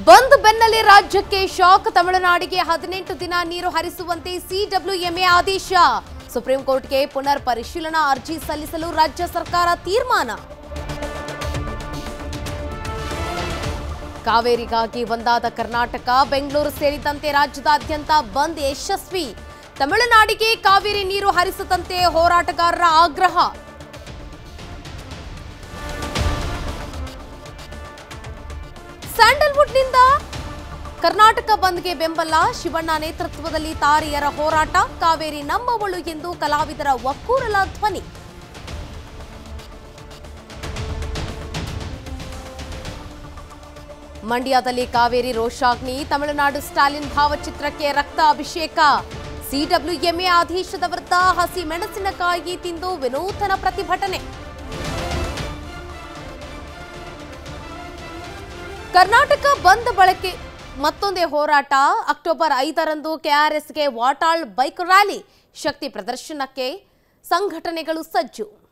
ಬಂದ್ ಬೆನ್ನಲ್ಲೇ ರಾಜ್ಯಕ್ಕೆ ಶಾಕ್ ತಮಿಳುನಾಡಿಗೆ ಹದಿನೆಂಟು ದಿನ ನೀರು ಹರಿಸುವಂತೆ ಸಿಡಬ್ಲ್ಯೂಎಂಎ ಆದೇಶ ಸುಪ್ರೀಂ ಕೋರ್ಟ್ಗೆ ಪುನರ್ ಪರಿಶೀಲನಾ ಅರ್ಜಿ ಸಲ್ಲಿಸಲು ರಾಜ್ಯ ಸರ್ಕಾರ ತೀರ್ಮಾನ ಕಾವೇರಿಗಾಗಿ ಒಂದಾದ ಕರ್ನಾಟಕ ಬೆಂಗಳೂರು ಸೇರಿದಂತೆ ರಾಜ್ಯದಾದ್ಯಂತ ಬಂದ್ ಯಶಸ್ವಿ ತಮಿಳುನಾಡಿಗೆ ಕಾವೇರಿ ನೀರು ಹರಿಸದಂತೆ ಹೋರಾಟಗಾರರ ಆಗ್ರಹ ಸ್ಯಾಂಡಲ್ವುಡ್ನಿಂದ ಕರ್ನಾಟಕ ಬಂದ್ಗೆ ಬೆಂಬಲ ಶಿವಣ್ಣ ನೇತೃತ್ವದಲ್ಲಿ ತಾರೆಯರ ಹೋರಾಟ ಕಾವೇರಿ ನಮ್ಮವಳು ಎಂದು ಕಲಾವಿದರ ಒಕ್ಕೂರಲ ಧ್ವನಿ ಮಂಡ್ಯದಲ್ಲಿ ಕಾವೇರಿ ರೋಷಾಗ್ನಿ ತಮಿಳುನಾಡು ಸ್ಟಾಲಿನ್ ಭಾವಚಿತ್ರಕ್ಕೆ ರಕ್ತ ಅಭಿಷೇಕ ಸಿಡಬ್ಲ್ಯೂಎಂಎ ಆದೇಶದ ವಿರುದ್ಧ ಹಸಿ ಮೆಣಸಿನಕಾಯಿ ತಿಂದು ವಿನೂತನ ಪ್ರತಿಭಟನೆ ಕರ್ನಾಟಕ ಬಂದ್ ಬಳಕೆ ಮತ್ತೊಂದೇ ಹೋರಾಟ ಅಕ್ಟೋಬರ್ ಐದರಂದು ಕೆಆರ್ಎಸ್ಗೆ ವಾಟಾಳ್ ಬೈಕ್ ರ್ಯಾಲಿ ಶಕ್ತಿ ಪ್ರದರ್ಶನಕ್ಕೆ ಸಂಘಟನೆಗಳು ಸಜ್ಜು